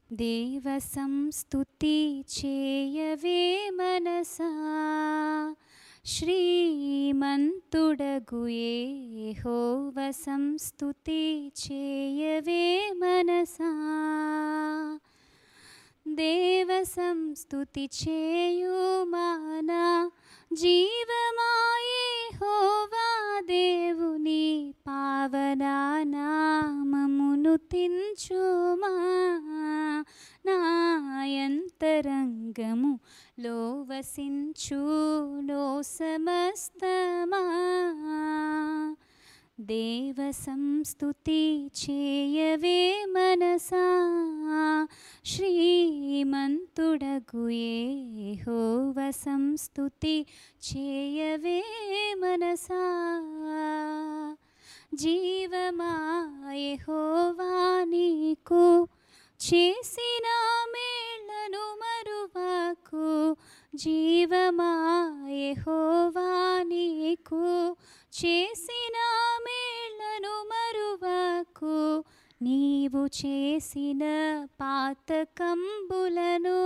దేవ సంస్తుతి చేయవే మనసా శ్రీమంతుడగు యెహోవ సంస్తుతి చేయవే మనసా దేవ సంస్తుతి చేయుమాన జీవమాయే హోవా దేవుని పావనా నామమును తించుమా నాయంతరంగము లో వసించు లో సమస్తమా దేవ సంస్తుతి చేయవే మనసా శ్రీమంతుడగు యెహోవ సంస్తుతి చేయవే మనసా జీవమాయహోవా నీకు చేసిన మేళ్లను మరువకు జీవమాయహోవా నీకు చేసిన మేళ్లను మరువకు నీవు చేసిన పాతకంబులను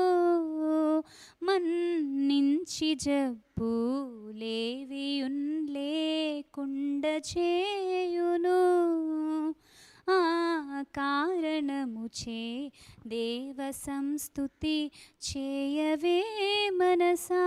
మన్నించి జబ్బు లేవియున్ లేకుండ చేయును ఆ కారణముచే దేవ సంస్తుతి చేయవే మనసా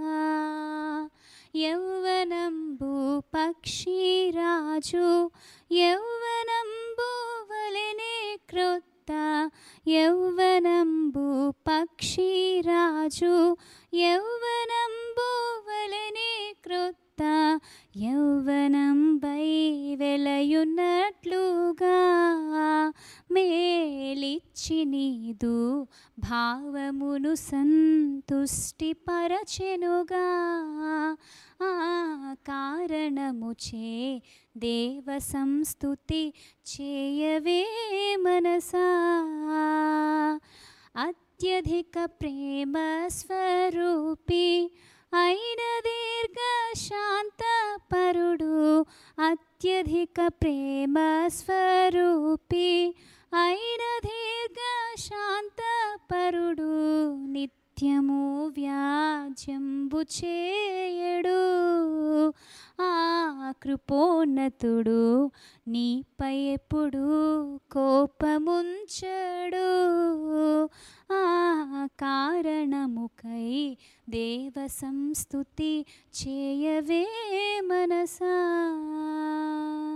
యౌవనంబు పక్షిరాజు యౌవనంబు వలెనే క్రొత్త యౌవనంబు పక్షిరాజు యౌవనంబు వలెనే క్రొత్త యౌవనం బై వెలయున్నట్లుగా మేలిచ్చి నీదు భావమును సంతుష్టి పరచెనుగా ఆ కారణముచే దేవ సంస్తుతి చేయవే మనసా అత్యధిక ప్రేమ స్వరూపి అయిన దీర్ఘ శాంత పరుడు అత్యధిక ప్రేమ స్వరూపి అయిన దీర్ఘ శాంత పరుడు నిత్యము వ్యాజ్యంబు చేయడు ఆ కృపోన్నతుడు నీపై ఎప్పుడు కోపముంచడు ఆ కారణముకై దేవ సంస్తుతి చేయవే మనసా